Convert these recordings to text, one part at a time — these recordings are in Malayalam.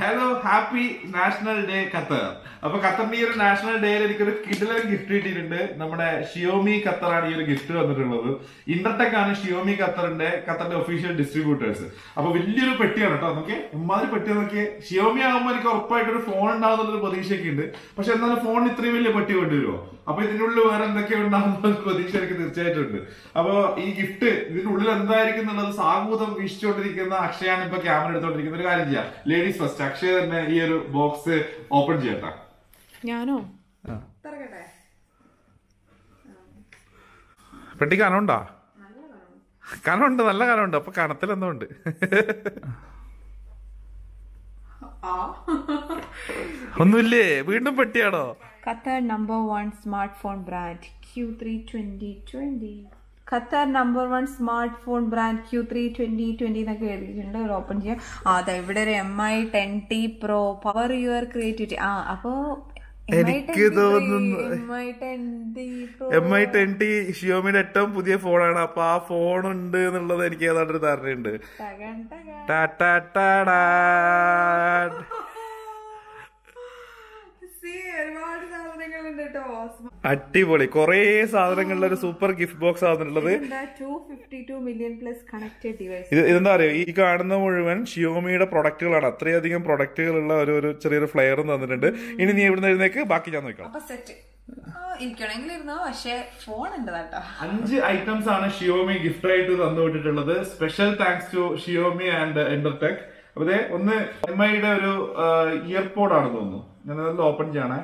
Hello happy national day Qatar അപ്പൊ ഖത്തറിന്റെ ഈ ഒരു നാഷണൽ ഡേയിൽ എനിക്കൊരു കിഡിലൻ ഗിഫ്റ്റ് കിട്ടിയിട്ടുണ്ട് നമ്മുടെ ഷിയോമി ഖത്തറാണ് ഈ ഒരു ഗിഫ്റ്റ് വന്നിട്ടുള്ളത് ഇന്റർടെക് ആണ് ഷിയോമി ഖത്തറിന്റെ ഖത്തറിന്റെ ഒഫീഷ്യൽ ഡിസ്ട്രിബ്യൂട്ടേഴ്സ് അപ്പൊ വലിയൊരു പെട്ടിയാണ് കേട്ടോ നോക്കിയേ എമ്മാതിരി പെട്ടി നോക്കിയേ ഷിയോമി ആകുമ്പോൾ എനിക്ക് ഉറപ്പായിട്ട് ഒരു ഫോൺ ഉണ്ടാവുന്നൊരു പ്രതീക്ഷയൊക്കെ ഉണ്ട് പക്ഷെ എന്നാലും ഫോണിന് ഇത്രയും വലിയ പെട്ടി വേണ്ടി വരുമോ അപ്പൊ ഇതിന്റെ ഉള്ളിൽ വേറെ എന്തൊക്കെയോ ഉണ്ടാകുന്ന ഒരു പ്രതീക്ഷ എനിക്ക് തീർച്ചയായിട്ടും ഉണ്ട് അപ്പൊ ഈ ഗിഫ്റ്റ് ഇതിന്റെ ഉള്ളിൽ എന്തായിരിക്കും എന്നുള്ളത് സാഹൂതം വീക്ഷിച്ചുകൊണ്ടിരിക്കുന്ന അക്ഷയാണ് ഇപ്പൊ ക്യാമറ എടുത്തോണ്ടിരിക്കുന്ന ഒരു കാര്യം ചെയ്യാം ലേഡീസ് ഫസ്റ്റ് അക്ഷയ തന്നെ ഈ ഒരു ബോക്സ് ഓപ്പൺ ചെയ്യട്ടെ ഞാനോ പെട്ടി കനമുണ്ടാ കനമുണ്ട് നല്ല കനമുണ്ട് അപ്പൊ കനത്തിൽ എന്തോ ഉണ്ട് ഒന്നുമില്ലേ വീണ്ടും പെട്ടിയാണോ Qatar number one smart phone brand Q three twenty twenty Qatar number one smart phone brand Q three twenty twenty എന്നൊക്കെ എഴുതിയിട്ടുണ്ട് ഒരു ഓപ്പൺ ചെയ്യാം ആ അതെ ഇവിടെ ഒരു M I ten T pro power your creativity ആ അപ്പോ എനിക്ക് തോന്നുന്നു- M I ten T pro M I ten T ഷിയോമിയുടെ ഏറ്റവും പുതിയ ഫോണാണ് അപ്പൊ ആ ഫോൺ ഉണ്ട് എന്നുള്ളത് എനിക്ക് ഏതാണ്ട് ഒരു ധാരണയുണ്ട് ടകൻ ടകൻ. ടാ ടാ ടാ ഡാ. See, ഒരുപാട് സാധനങ്ങളുണ്ട് കേട്ടോ അടിപൊളി കൊറേ സാധനങ്ങളുടെ ഒരു സൂപ്പർ ഗിഫ്റ്റ് ബോക്സ് ആണെന്നുള്ളത് എന്താ two fifty two million plus connected device ഇത് ഇതെന്താ അറിയോ ഈ കാണുന്ന മുഴുവൻ ഷിയോമിയുടെ പ്രൊഡക്റ്റുകളാണ് അത്രയധികം പ്രൊഡക്റ്റുകളുള്ള ഒരു ഒരു ചെറിയൊരു ഫ്ലെയറും തന്നിട്ടുണ്ട് ഇനി നീ ഇവിടുന്ന് എഴുന്നേക്ക് ബാക്കി ഞാൻ നോക്കാം അപ്പൊ സെറ്റ് ഇരിക്കണമെങ്കിൽ ഇരുന്നോ പക്ഷെ ഫോൺ ഉണ്ട് കേട്ടോ അഞ്ച് ഐറ്റംസ് ആണ് ഷിയോമി ഗിഫ്റ്റ് ആയിട്ട് തന്നുവിട്ടിട്ടുള്ളത് special thanks to Xiaomi and Entertech അപ്പൊ ദേ ഒന്ന് എം ഐയുടെ ഒരു ഇയർപോഡ് ആണെന്ന് തോന്നുന്നു ഞാൻ അതൊന്ന് ഓപ്പൺ ചെയ്യണേ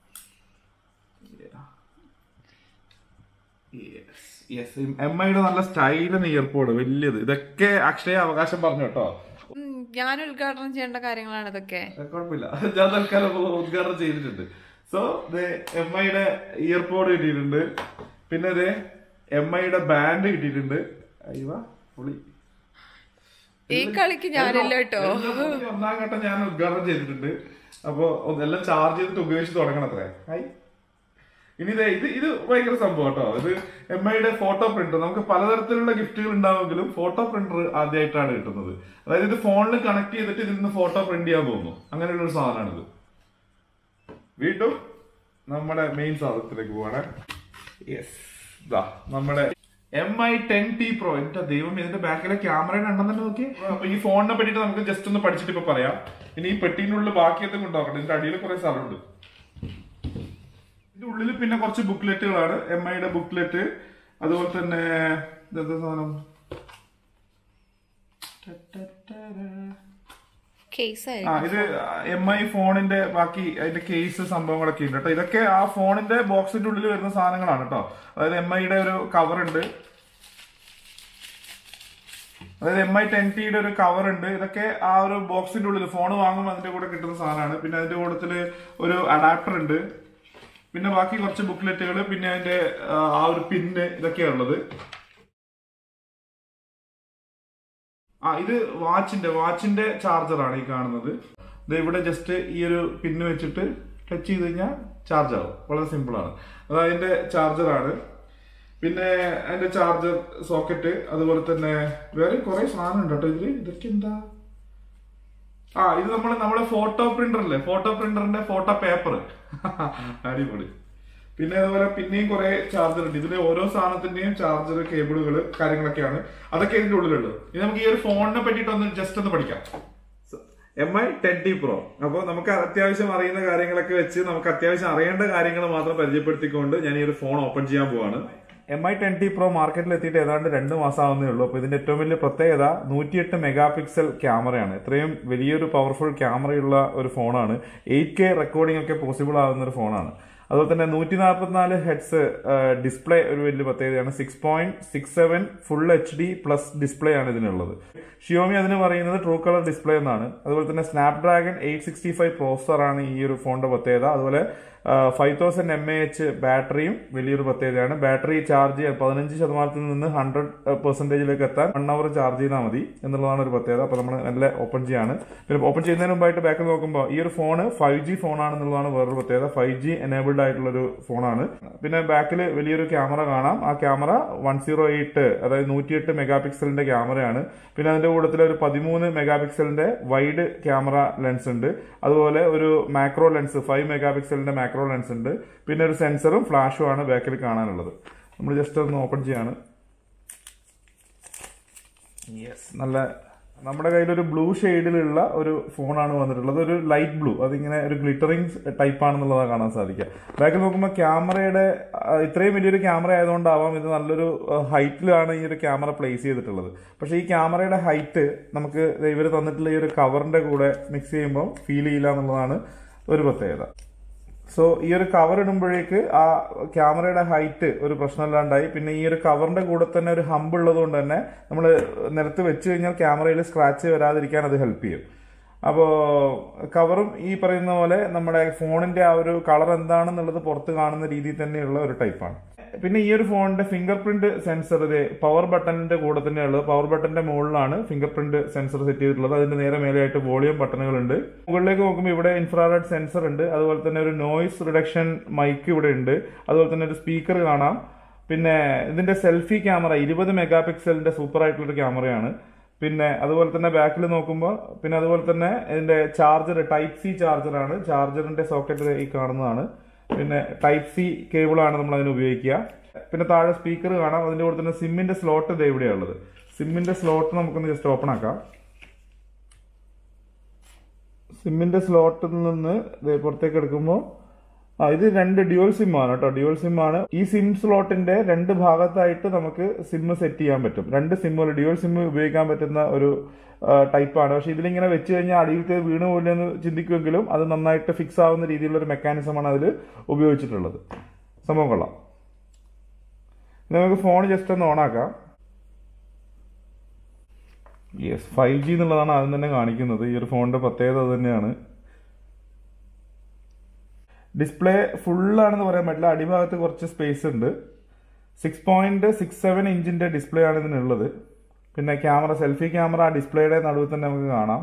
യെസ് എം ഐയുടെ നല്ല സ്റ്റൈലൻ ഇയർപോഡ് വലിയത് ഇതൊക്കെ അക്ഷയ അവകാശം പറഞ്ഞു കേട്ടോ ഞാൻ ഉദ്ഘാടനം ചെയ്യേണ്ട കാര്യങ്ങളാണ് ഇതൊക്കെ അത് കുഴപ്പമില്ല ഞാൻ തൽക്കാലം ഉദ്ഘാടനം ചെയ്തിട്ടുണ്ട് സോ എം ഐയുടെ ഇയർപോഡ് കിട്ടിയിട്ടുണ്ട് പിന്നെ ഇത് എം ഐയുടെ ബാൻഡ് കിട്ടിയിട്ടുണ്ട് അയ്യവ പൊളി ഈ കളിക്ക് ഞാനില്ല കേട്ടോ എല്ലാം ഒന്നാം ഘട്ടം ഞാൻ ഉദ്ഘാടനം ചെയ്തിട്ടുണ്ട് അപ്പൊ ഒന്ന് എല്ലാം ചാർജ് ചെയ്തിട്ട് ഉപയോഗിച്ച് തുടങ്ങണം അത്രേ ഹായ് ഇനി ദേ ഇത് ഇത് ഭയങ്കര സംഭവം കേട്ടോ ഇത് എം ഐയുടെ ഫോട്ടോ പ്രിന്റർ നമുക്ക് പലതരത്തിലുള്ള ഗിഫ്റ്റുകൾ ഉണ്ടാവുമെങ്കിലും ഫോട്ടോ പ്രിന്റർ ആദ്യമായിട്ടാണ് കിട്ടുന്നത് അതായത് ഇത് ഫോണിൽ കണക്ട് ചെയ്തിട്ട് ഇതിൽ നിന്ന് ഫോട്ടോ പ്രിന്റ് ചെയ്യാൻ തോന്നുന്നു അങ്ങനെയുള്ള ഒരു സാധനമാണിത് വീണ്ടും നമ്മുടെ മെയിൻ സാധനത്തിലേക്ക് പോവാണ് യെസ് ഇതാ നമ്മുടെ M I ten T pro എന്റെ ദൈവം ഇതിന്റെ ബാക്കിലെ ക്യാമറയുടെ എണ്ണം തന്നെ നോക്കി അപ്പൊ ഈ ഫോണിനെ പറ്റിയിട്ട് നമുക്ക് ജസ്റ്റ് ഒന്ന് പഠിച്ചിട്ട് ഇപ്പൊ പറയാം ഇനി ഈ പെട്ടീനുള്ളിൽ ബാക്കിയത്തെ കൊണ്ടുപോകട്ടെ ഇതിന്റെ അടിയിൽ കുറെ സ്ഥലമുണ്ട് ഇതിന്റെ ഉള്ളിൽ പിന്നെ കുറച്ച് ബുക്ക്ലെറ്റുകളാണ് എം ഐയുടെ ബുക്ക്ലെറ്റ് അതുപോലെ തന്നെ ഇതെന്താ സാധനം കേസ് ആ ഇത് എം ഐ ഫോണിന്റെ ബാക്കി അതിന്റെ കേസ് സംഭവങ്ങളൊക്കെ ഉണ്ട് കേട്ടോ ഇതൊക്കെ ആ ഫോണിന്റെ ബോക്സിന്റെ ഉള്ളിൽ വരുന്ന സാധനങ്ങളാണ് കേട്ടോ അതായത് എം ഐയുടെ ഒരു കവർ ഉണ്ട് അതായത് എം ഐ ടെൻ ടിയുടെ ഒരു കവർ ഉണ്ട് ഇതൊക്കെ ആ ഒരു ബോക്സിന്റെ ഉള്ളിൽ ഫോൺ വാങ്ങുമ്പോൾ അതിന്റെ കൂടെ കിട്ടുന്ന സാധനമാണ് പിന്നെ അതിന്റെ കൂട്ടത്തില് ഒരു അഡാപ്റ്റർ ഉണ്ട് പിന്നെ ബാക്കി കുറച്ച് ബുക്ക്ലെറ്റുകൾ പിന്നെ അതിന്റെ ആ, ആ ഒരു പിന്ന് ഇതൊക്കെയാണ് ഉള്ളത് ആ ഇത് വാച്ചിന്റെ വാച്ചിന്റെ ചാർജറാണ് ഈ കാണുന്നത് ഇത് ഇവിടെ ജസ്റ്റ് ഈ ഒരു പിന്ന് വെച്ചിട്ട് ടച്ച് ചെയ്ത് കഴിഞ്ഞാൽ ചാർജ് ആവും വളരെ സിമ്പിൾ ആണ് അത് അതിന്റെ ചാർജറാണ് പിന്നെ അതിന്റെ ചാർജർ സോക്കറ്റ് അതുപോലെ തന്നെ വേറെ കുറെ സാധനം ഉണ്ട് കേട്ടോ ഇതില് ഇതൊക്കെ എന്താ ആ ഇത് നമ്മൾ നമ്മളെ ഫോട്ടോ പ്രിന്റർ അല്ലേ ഫോട്ടോ പ്രിന്ററിന്റെ ഫോട്ടോ പേപ്പർ അടിപൊളി പിന്നെ അതുപോലെ പിന്നെയും കുറെ ചാർജർ ഉണ്ട് ഇതിന് ഓരോ സാധനത്തിന്റെയും ചാർജർ കേബിളുകൾ കാര്യങ്ങളൊക്കെയാണ് അതൊക്കെ ഇതിന്റെ ഉള്ളിലുള്ളത് ഇനി നമുക്ക് ഈ ഒരു ഫോണിനെ പറ്റിയിട്ട് ഒന്ന് ജസ്റ്റ് ഒന്ന് പഠിക്കാം M I ten T pro അപ്പോൾ നമുക്ക് അത്യാവശ്യം അറിയുന്ന കാര്യങ്ങളൊക്കെ വെച്ച് നമുക്ക് അത്യാവശ്യം അറിയേണ്ട കാര്യങ്ങൾ മാത്രം പരിചയപ്പെടുത്തിക്കൊണ്ട് ഞാൻ ഈ ഒരു ഫോൺ ഓപ്പൺ ചെയ്യാൻ പോവാണ് M I ten T pro മാർക്കറ്റിൽ എത്തിയിട്ട് ഏതാണ്ട് രണ്ട് മാസം ആവുന്നേ ഉള്ളൂ അപ്പോൾ ഇതിന്റെ ഏറ്റവും വലിയ പ്രത്യേകത നൂറ്റിയെട്ട് മെഗാ പിക്സൽ ക്യാമറയാണ് ഇത്രയും വലിയൊരു പവർഫുൾ ക്യാമറയുള്ള ഒരു ഫോണാണ് എയ്റ്റ് കെ റെക്കോർഡിംഗ് ഒക്കെ പോസിബിൾ ആകുന്ന ഒരു ഫോണാണ് അതുപോലെ തന്നെ നൂറ്റി നാൽപ്പത്തിനാല് ഹെഡ്സ് ഡിസ്പ്ലേ ഒരു വലിയ പ്രത്യേകതയാണ് six point six seven full H D plus display ആണ് ഇതിനുള്ളത് ഷിയോമി അതിന് പറയുന്നത് ട്രൂ കളർ ഡിസ്പ്ലേ എന്നാണ് അതുപോലെ തന്നെ സ്നാപ്ഡ്രാഗൺ എയ്റ്റ് സിക്സ്റ്റി ഫൈവ് പ്രോസറാണ് ഈ ഒരു ഫോണിന്റെ പ്രത്യേകത അതുപോലെ five thousand M A H ബാറ്ററിയും വലിയൊരു പ്രത്യേകതയാണ് ബാറ്ററി ചാർജ് ചെയ്യാൻ പതിനഞ്ച് ശതമാനത്തിൽ നിന്ന് ഹൺഡ്രഡ് പെർസെന്റേജിലേക്ക് എത്താൻ വൺ അവർ ചാർജ് ചെയ്താൽ മതി എന്നുള്ളതാണ് ഒരു പ്രത്യേകത അപ്പോൾ നമ്മൾ നല്ല ഓപ്പൺ ചെയ്യാണ് പിന്നെ ഓപ്പൺ ചെയ്യുന്നതിന് മുമ്പായിട്ട് ബാക്കിൽ നോക്കുമ്പോൾ ഈ ഒരു ഫോൺ ഫൈവ് ജി ഫോൺ ആണെന്നുള്ളതാണ് വേറൊരു പ്രത്യേകത ഫൈവ് ജി എനേബിൾഡ് ബിൽഡ് ആയിട്ടുള്ള ഒരു ഫോണാണ് പിന്നെ ബാക്കിൽ വലിയൊരു ക്യാമറ കാണാം ആ ക്യാമറ വൺ സീറോ എയ്റ്റ് അതായത് നൂറ്റിയെട്ട് മെഗാ പിക്സലിന്റെ ക്യാമറയാണ് പിന്നെ അതിന്റെ കൂട്ടത്തിൽ ഒരു പതിമൂന്ന് മെഗാ പിക്സലിന്റെ വൈഡ് ക്യാമറ ലെൻസ് ഉണ്ട് അതുപോലെ ഒരു മാക്രോ ലെൻസ് ഫൈവ് മെഗാ പിക്സലിന്റെ മാക്രോ ലെൻസ് ഉണ്ട് പിന്നെ ഒരു സെൻസറും ഫ്ലാഷും ആണ് ബാക്കിൽ കാണാനുള്ളത് നമ്മൾ ജസ്റ്റ് ഒന്ന് ഓപ്പൺ ചെയ്യാണ് യെസ് നല്ല നമ്മുടെ കയ്യിൽ ഒരു ബ്ലൂ ഷെയ്ഡിലുള്ള ഒരു ഫോണാണ് വന്നിട്ടുള്ളത് ഒരു ലൈറ്റ് ബ്ലൂ അതിങ്ങനെ ഒരു ഗ്ലിറ്ററിങ് ടൈപ്പ് ആണെന്നുള്ളതാണ് കാണാൻ സാധിക്കുക ബാക്കിൽ നോക്കുമ്പോൾ ക്യാമറയുടെ ആ, ഇത്രയും വലിയൊരു ക്യാമറ ആയതുകൊണ്ടാവാം ഇത് നല്ലൊരു ഹൈറ്റിലാണ് ഈ ഒരു ക്യാമറ പ്ലേസ് ചെയ്തിട്ടുള്ളത് പക്ഷേ ഈ ക്യാമറയുടെ ഹൈറ്റ് നമുക്ക് ഇവർ തന്നിട്ടുള്ള ഈ ഒരു കവറിന്റെ കൂടെ മിക്സ് ചെയ്യുമ്പോൾ ഫീൽ ചെയ്യില്ല എന്നുള്ളതാണ് ഒരു പ്രത്യേകത സോ ഈ ഒരു കവർ ഇടുമ്പോഴേക്ക് ആ ക്യാമറയുടെ ഹൈറ്റ് ഒരു പ്രശ്നമില്ലാണ്ടായി പിന്നെ ഈ ഒരു കവറിന്റെ കൂടെ തന്നെ ഒരു ഹമ്പ് ഉള്ളത് കൊണ്ട് തന്നെ നമ്മൾ നിലത്ത് വെച്ച് കഴിഞ്ഞാൽ ക്യാമറയിൽ സ്ക്രാച്ച് വരാതിരിക്കാൻ അത് ഹെൽപ്പ് ചെയ്യും അപ്പോൾ കവറും ഈ പറയുന്ന പോലെ നമ്മുടെ ഫോണിന്റെ ആ ഒരു കളർ എന്താണെന്നുള്ളത് പുറത്ത് കാണുന്ന രീതിയിൽ തന്നെയുള്ള ഒരു ടൈപ്പാണ് പിന്നെ ഈ ഒരു ഫോണിന്റെ ഫിംഗർ പ്രിന്റ് സെൻസർ ഇത് പവർ ബട്ടണിന്റെ കൂടെ തന്നെയുള്ളത് പവർ ബട്ടന്റെ മുകളിലാണ് ഫിംഗർ പ്രിന്റ് സെൻസർ സെറ്റ് ചെയ്തിട്ടുള്ളത് അതിന്റെ നേരെ മേലെയായിട്ട് വോളിയം ബട്ടണുകൾ ഉണ്ട് മുകളിലേക്ക് നോക്കുമ്പോൾ ഇവിടെ ഇൻഫ്രാറെഡ് സെൻസർ ഉണ്ട് അതുപോലെ തന്നെ ഒരു നോയിസ് റിഡക്ഷൻ മൈക്ക് ഇവിടെ ഉണ്ട് അതുപോലെ തന്നെ ഒരു സ്പീക്കർ കാണാം പിന്നെ ഇതിന്റെ സെൽഫി ക്യാമറ ഇരുപത് മെഗാ പിക്സലിന്റെ സൂപ്പർ ആയിട്ടുള്ള ഒരു ക്യാമറയാണ് പിന്നെ അതുപോലെ തന്നെ ബാക്കിൽ നോക്കുമ്പോൾ പിന്നെ അതുപോലെ തന്നെ ഇതിന്റെ ചാർജർ ടൈപ്പ് സി ചാർജറാണ് ചാർജറിന്റെ സോക്കറ്റ് ഈ കാണുന്നതാണ് പിന്നെ ടൈപ്പ് സി കേബിളാണ് നമ്മൾ അതിന് ഉപയോഗിക്കുക പിന്നെ താഴെ സ്പീക്കർ കാണാം അതിന്റെ കൂടെ തന്നെ സിമ്മിന്റെ സ്ലോട്ട് ഇത് എവിടെയുള്ളത് സിമ്മിന്റെ സ്ലോട്ട് നമുക്കൊന്ന് ജസ്റ്റ് ഓപ്പൺ ആക്കാം സിമ്മിന്റെ സ്ലോട്ടിൽ നിന്ന് ദേ പുറത്തേക്ക് എടുക്കുമ്പോൾ ആ ഇത് രണ്ട് ഡ്യുവൽ സിം ആണ് കേട്ടോ ഡ്യുവൽ സിം ആണ് ഈ സിം സ്ലോട്ടിന്റെ രണ്ട് ഭാഗത്തായിട്ട് നമുക്ക് സിം സെറ്റ് ചെയ്യാൻ പറ്റും രണ്ട് സിമ്മുകൾ ഡ്യുവൽ സിം ഉപയോഗിക്കാൻ പറ്റുന്ന ഒരു ടൈപ്പാണ് പക്ഷെ ഇതിലിങ്ങനെ വെച്ച് കഴിഞ്ഞാൽ അടിയിലത്തെ വീണ് പോലെന്ന് ചിന്തിക്കുമെങ്കിലും അത് നന്നായിട്ട് ഫിക്സ് ആവുന്ന രീതിയിലുള്ള ഒരു മെക്കാനിസമാണ് അതിൽ ഉപയോഗിച്ചിട്ടുള്ളത് സംഭവം കൊള്ളാം ഇനി നമുക്ക് ഫോൺ ജസ്റ്റ് ഒന്ന് ഓൺ ആക്കാം യെസ് ഫൈവ് ജി എന്നുള്ളതാണ് ആദ്യം തന്നെ കാണിക്കുന്നത് ഈ ഒരു ഫോണിന്റെ പ്രത്യേകത അത് തന്നെയാണ് ഡിസ്പ്ലേ ഫുള്ളാണെന്ന് പറയാൻ പറ്റില്ല അടിഭാഗത്ത് കുറച്ച് സ്പേസ് ഉണ്ട് സിക്സ് പോയിന്റ് സിക്സ് സെവൻ ഇഞ്ചിന്റെ ഡിസ്പ്ലേ ആണ് ഇതിനുള്ളത് പിന്നെ ക്യാമറ സെൽഫി ക്യാമറ ആ ഡിസ്പ്ലേയുടെ നടുവിൽ തന്നെ നമുക്ക് കാണാം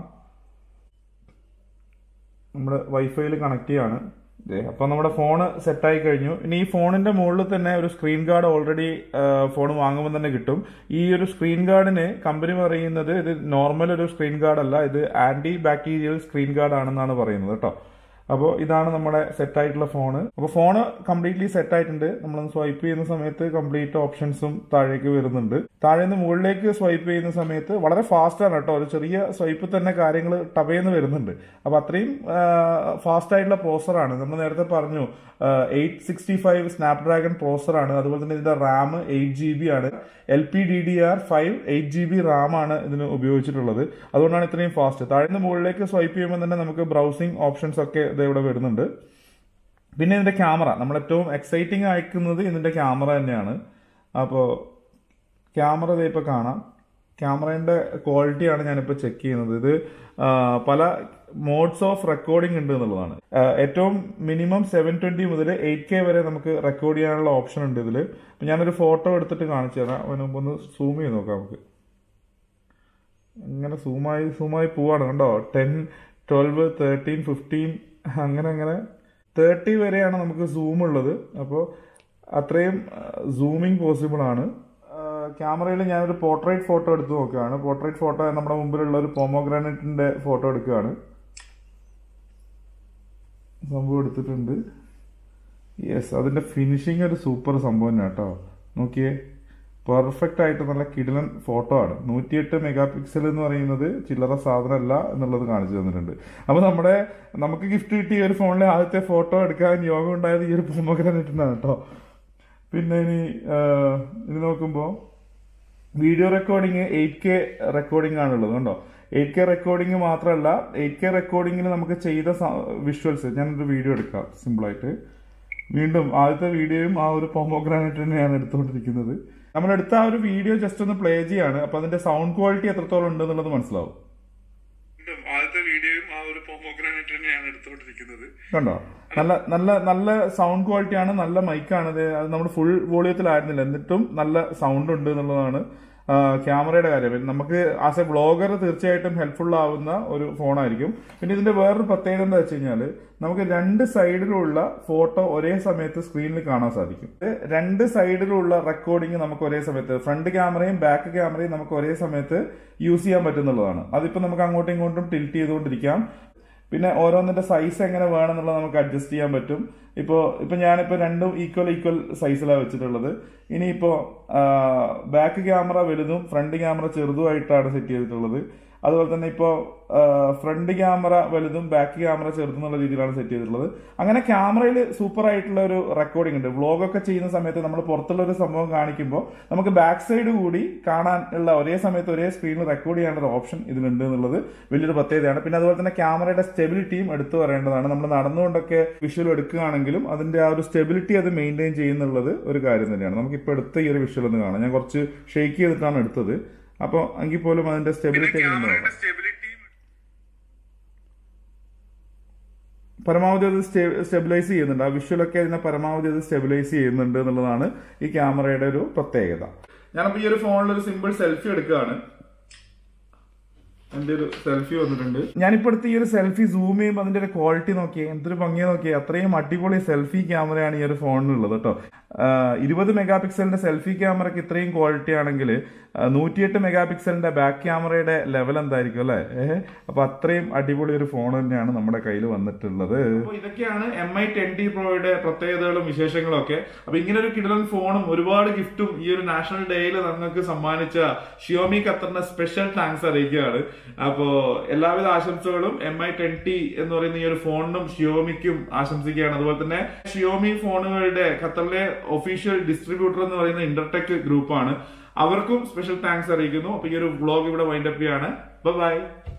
നമ്മുടെ വൈഫൈയിൽ കണക്ട് ചെയ്യാണ് ദേ, അപ്പൊ നമ്മുടെ ഫോണ് സെറ്റായി കഴിഞ്ഞു ഇനി ഈ ഫോണിന്റെ മുകളിൽ തന്നെ ഒരു സ്ക്രീൻ ഗാർഡ് ഓൾറെഡി ഫോൺ വാങ്ങുമ്പോൾ തന്നെ കിട്ടും ഈ ഒരു സ്ക്രീൻ ഗാർഡിന് കമ്പനി പറയുന്നത് ഇത് നോർമൽ ഒരു സ്ക്രീൻ ഗാർഡ് അല്ല ഇത് ആന്റി ബാക്ടീരിയൽ സ്ക്രീൻ ഗാർഡ് ആണെന്നാണ് പറയുന്നത് കേട്ടോ അപ്പോൾ ഇതാണ് നമ്മുടെ സെറ്റ് ആയിട്ടുള്ള ഫോണ് അപ്പോൾ ഫോണ് കംപ്ലീറ്റ്ലി സെറ്റ് ആയിട്ടുണ്ട് നമ്മളൊന്ന് സ്വൈപ്പ് ചെയ്യുന്ന സമയത്ത് കംപ്ലീറ്റ് ഓപ്ഷൻസും താഴേക്ക് വരുന്നുണ്ട് താഴെ നിന്ന് മുകളിലേക്ക് സ്വൈപ്പ് ചെയ്യുന്ന സമയത്ത് വളരെ ഫാസ്റ്റ് ആണ് കേട്ടോ ഒരു ചെറിയ സ്വൈപ്പിൽ തന്നെ കാര്യങ്ങൾ ടബേന്ന് വരുന്നുണ്ട് അപ്പോൾ അത്രയും ഫാസ്റ്റ് ആയിട്ടുള്ള പ്രോസറാണ് നമ്മൾ നേരത്തെ പറഞ്ഞു എയ്റ്റ് സിക്സ്റ്റി ഫൈവ് സ്നാപ്ഡ്രാഗൺ പ്രോസറാണ് അതുപോലെ തന്നെ ഇതിന്റെ റാം എയ്റ്റ് ജി ബി ആണ് L P D D R five eight G B RAM ആണ് ഇതിന് ഉപയോഗിച്ചിട്ടുള്ളത് അതുകൊണ്ടാണ് ഇത്രയും ഫാസ്റ്റ് താഴെ നിന്ന് മുകളിലേക്ക് സ്വൈപ്പ് ചെയ്യുമ്പോൾ തന്നെ നമുക്ക് ബ്രൗസിംഗ് ഓപ്ഷൻസ് ഒക്കെ ഇത് ഇവിടെ വരുന്നുണ്ട് പിന്നെ ഇതിന്റെ ക്യാമറ നമ്മൾ ഏറ്റവും എക്സൈറ്റിംഗ് അയക്കുന്നത് ഇതിന്റെ ക്യാമറ തന്നെയാണ് അപ്പോൾ ക്യാമറ ഇതേ ഇപ്പോൾ കാണാം ക്യാമറയുടെ ക്വാളിറ്റിയാണ് ഞാനിപ്പോൾ ചെക്ക് ചെയ്യുന്നത് ഇത് ആ, പല മോഡ്സ് ഓഫ് റെക്കോർഡിംഗ് ഉണ്ട് എന്നുള്ളതാണ് ആ, ഏറ്റവും മിനിമം സെവൻ ട്വന്റി മുതൽ എയ്റ്റ് കെ വരെ നമുക്ക് റെക്കോർഡ് ചെയ്യാനുള്ള ഓപ്ഷൻ ഉണ്ട് ഇതിൽ ഞാനൊരു ഫോട്ടോ എടുത്തിട്ട് കാണിച്ചു തരാം അതിന് മുമ്പ് ഒന്ന് സൂം ചെയ്ത് നോക്കാം നമുക്ക് ഇങ്ങനെ സൂമായി സൂമായി പോവാണ് കണ്ടോ ടെൻ ട്വൽവ് തേർട്ടീൻ ഫിഫ്റ്റീൻ അങ്ങനെ അങ്ങനെ തേർട്ടി വരെയാണ് നമുക്ക് സൂം ഉള്ളത് അപ്പോൾ അത്രയും സൂമിങ് പോസിബിൾ ആണ് ക്യാമറയിൽ ഞാനൊരു പോർട്രേറ്റ് ഫോട്ടോ എടുത്ത് നോക്കുകയാണ് പോർട്രേറ്റ് ഫോട്ടോ നമ്മുടെ മുമ്പിലുള്ള ഒരു പോമോഗ്രാനൈറ്റിന്റെ ഫോട്ടോ എടുക്കുകയാണ് സംഭവം എടുത്തിട്ടുണ്ട് യെസ് അതിന്റെ ഫിനിഷിങ് ഒരു സൂപ്പർ സംഭവം തന്നെ കേട്ടോ നോക്കിയേ പെർഫെക്റ്റ് ആയിട്ട് നല്ല കിടിലൻ ഫോട്ടോ ആണ് നൂറ്റിയെട്ട് മെഗാ പിക്സൽ എന്ന് പറയുന്നത് ചില്ലറ സാധനമല്ല എന്നുള്ളത് കാണിച്ചു തന്നിട്ടുണ്ട് അപ്പൊ നമ്മുടെ നമുക്ക് ഗിഫ്റ്റ് കിട്ടിയ ഒരു ഫോണിലെ ആദ്യത്തെ ഫോട്ടോ എടുക്കാൻ യോഗം ഉണ്ടായത് ഈ ഒരു പൊമോഗ്രാനൈറ്റിനാണ് കേട്ടോ പിന്നെ ഇനി ആ, ഇത് നോക്കുമ്പോൾ video recording eight K recording ആണുള്ളത് കണ്ടോ എയ്റ്റ് കെ റെക്കോർഡിംഗ് മാത്രമല്ല എയ്റ്റ് കെ റെക്കോർഡിംഗിന് നമുക്ക് ചെയ്ത വിഷ്വൽസ് ഞാനൊരു വീഡിയോ എടുക്കാം സിമ്പിളായിട്ട് വീണ്ടും ആദ്യത്തെ വീഡിയോയും ആ ഒരു പോമോഗ്രാനൈറ്റ് തന്നെയാണ് എടുത്തുകൊണ്ടിരിക്കുന്നത് നമ്മൾ എടുത്ത ആ ഒരു വീഡിയോ ജസ്റ്റ് ഒന്ന് പ്ലേ ചെയ്യാണ് അപ്പൊ അതിന്റെ സൗണ്ട് ക്വാളിറ്റി എത്രത്തോളം ഉണ്ട് എന്നുള്ളത് മനസ്സിലാവും ആദ്യത്തെ വീഡിയോയും ആ ഒരു പോമോഗ്രാനൈറ്റ് തന്നെയാണ് എടുത്തുകൊണ്ടിരിക്കുന്നത് കണ്ടോ നല്ല നല്ല നല്ല സൗണ്ട് ക്വാളിറ്റി ആണ് നല്ല മൈക്കാണ് ഇത് അത് നമ്മൾ ഫുൾ വോളിയത്തിലായിരുന്നില്ല എന്നിട്ടും നല്ല സൗണ്ട് ഉണ്ട് എന്നുള്ളതാണ് ക്യാമറയുടെ കാര്യം പിന്നെ നമുക്ക് ആസ് എ വ്ളോഗർ തീർച്ചയായിട്ടും ഹെൽപ്ഫുൾ ആവുന്ന ഒരു ഫോണായിരിക്കും പിന്നെ ഇതിന്റെ വേറൊരു പ്രത്യേകത എന്താ വെച്ച് കഴിഞ്ഞാൽ നമുക്ക് രണ്ട് സൈഡിലുള്ള ഫോട്ടോ ഒരേ സമയത്ത് സ്ക്രീനിൽ കാണാൻ സാധിക്കും ഇത് രണ്ട് സൈഡിലുള്ള റെക്കോർഡിംഗ് നമുക്ക് ഒരേ സമയത്ത് ഫ്രണ്ട് ക്യാമറയും ബാക്ക് ക്യാമറയും നമുക്ക് ഒരേ സമയത്ത് യൂസ് ചെയ്യാൻ പറ്റുന്നുള്ളതാണ് അതിപ്പോ നമുക്ക് അങ്ങോട്ടും ഇങ്ങോട്ടും ടിൽറ്റ് ചെയ്തുകൊണ്ടിരിക്കാം പിന്നെ ഓരോന്നിന്റെ സൈസ് എങ്ങനെ വേണമെന്നുള്ളത് നമുക്ക് അഡ്ജസ്റ്റ് ചെയ്യാൻ പറ്റും ഇപ്പോൾ ഇപ്പൊ ഞാനിപ്പോ രണ്ടും ഈക്വൽ ഈക്വൽ സൈസിലാണ് വെച്ചിട്ടുള്ളത് ഇനിയിപ്പോ ബാക്ക് ക്യാമറ വലുതും ഫ്രണ്ട് ക്യാമറ ചെറുതുമായിട്ടാണ് സെറ്റ് ചെയ്തിട്ടുള്ളത് അതുപോലെ തന്നെ ഇപ്പോൾ ഫ്രണ്ട് ക്യാമറ വലുതും ബാക്ക് ക്യാമറ ചെറുതും എന്നുള്ള രീതിയിലാണ് സെറ്റ് ചെയ്തിട്ടുള്ളത് അങ്ങനെ ക്യാമറയിൽ സൂപ്പർ ആയിട്ടുള്ള ഒരു റെക്കോർഡിംഗ് ഉണ്ട് വ്ളോഗൊക്കെ ചെയ്യുന്ന സമയത്ത് നമ്മൾ പുറത്തുള്ള ഒരു സംഭവം കാണിക്കുമ്പോൾ നമുക്ക് ബാക്ക് സൈഡ് കൂടി കാണാൻ ഉള്ള ഒരേ സമയത്ത് ഒരേ സ്ക്രീനിൽ റെക്കോർഡ് ചെയ്യാനുള്ള ഒരു ഓപ്ഷൻ ഇതിലുണ്ട് എന്നുള്ളത് വലിയൊരു പ്രത്യേകതയാണ് പിന്നെ അതുപോലെ തന്നെ ക്യാമറയുടെ സ്റ്റെബിലിറ്റിയും എടുത്തു പറയേണ്ടതാണ് നമ്മൾ നടന്നുകൊണ്ടൊക്കെ വിഷ്വൽ എടുക്കുകയാണെങ്കിലും അതിന്റെ ആ ഒരു സ്റ്റെബിലിറ്റി അത് മെയിൻറ്റെയിൻ ചെയ്യുന്നുള്ളത് ഒരു കാര്യം തന്നെയാണ് നമുക്ക് ഇപ്പോൾ എടുത്ത ഈ ഒരു വിഷ്വൽ ഒന്ന് കാണാം ഞാൻ കുറച്ച് ഷെയ്ക്ക് ചെയ്തിട്ടാണ് എടുത്തത് അപ്പോൾ എങ്കിൽ പോലും അതിന്റെ സ്റ്റെബിലിറ്റി നോക്കാം പരമാവധി അത് സ്റ്റെബിലൈസ് ചെയ്യുന്നുണ്ട് ആ വിഷ്വലൊക്കെ അതിനെ പരമാവധി അത് സ്റ്റെബിലൈസ് ചെയ്യുന്നുണ്ട് എന്നുള്ളതാണ് ഈ ക്യാമറയുടെ ഒരു പ്രത്യേകത ഞാനപ്പോ ഈ ഒരു ഫോണിൽ ഒരു സിമ്പിൾ സെൽഫി എടുക്കുകയാണ് എന്റെ ഒരു സെൽഫി വന്നിട്ടുണ്ട് ഞാനിപ്പോ എടുത്ത് ഈ ഒരു സെൽഫി സൂം ചെയ്യുമ്പോൾ അതിന്റെ ഒരു ക്വാളിറ്റി നോക്കിയേ എന്തൊരു ഭംഗിയെ നോക്കിയേ അത്രയും അടിപൊളി സെൽഫി ക്യാമറയാണ് ഈ ഒരു ഫോണിനുള്ളത് കേട്ടോ ഇരുപത് മെഗാ പിക്സലിന്റെ സെൽഫി ക്യാമറയ്ക്ക് ഇത്രയും ക്വാളിറ്റി ആണെങ്കിൽ നൂറ്റിയെട്ട് മെഗാ പിക്സലിന്റെ ബാക്ക് ക്യാമറയുടെ ലെവൽ എന്തായിരിക്കും അല്ലെ അപ്പൊ അത്രയും അടിപൊളി ഒരു ഫോൺ തന്നെയാണ് നമ്മുടെ കയ്യിൽ വന്നിട്ടുള്ളത് ഇതൊക്കെയാണ് എം ഐ ടെൻ ടി പ്രോയുടെ പ്രത്യേകതകളും വിശേഷങ്ങളും ഒക്കെ അപ്പൊ ഇങ്ങനെ ഒരു കിടലൻ ഫോണും ഒരുപാട് ഗിഫ്റ്റും ഈ ഒരു നാഷണൽ ഡേയിൽ നിങ്ങൾക്ക് സമ്മാനിച്ച ഷിയോമി ഖത്തറിന്റെ സ്പെഷ്യൽ താങ്ക്സ് അറിയിക്കുകയാണ് അപ്പോ എല്ലാവിധ ആശംസകളും എം ഐ ടെൻ ടി എന്ന് പറയുന്ന ഈ ഒരു ഫോണിനും ഷിയോമിക്കും ആശംസിക്കുകയാണ് അതുപോലെ തന്നെ ഷിയോമി ഫോണുകളുടെ ഖത്തറിലെ ഒഫീഷ്യൽ ഡിസ്ട്രിബ്യൂട്ടർ എന്ന് പറയുന്ന ഇന്റർടെക് ഗ്രൂപ്പാണ് അവർക്കും സ്പെഷ്യൽ താങ്ക്സ് അറിയിക്കുന്നു അപ്പൊ ഈ ഒരു വ്ളോഗ് ഇവിടെ വൈൻഡപ്പ് ചെയ്യാണ് ബൈ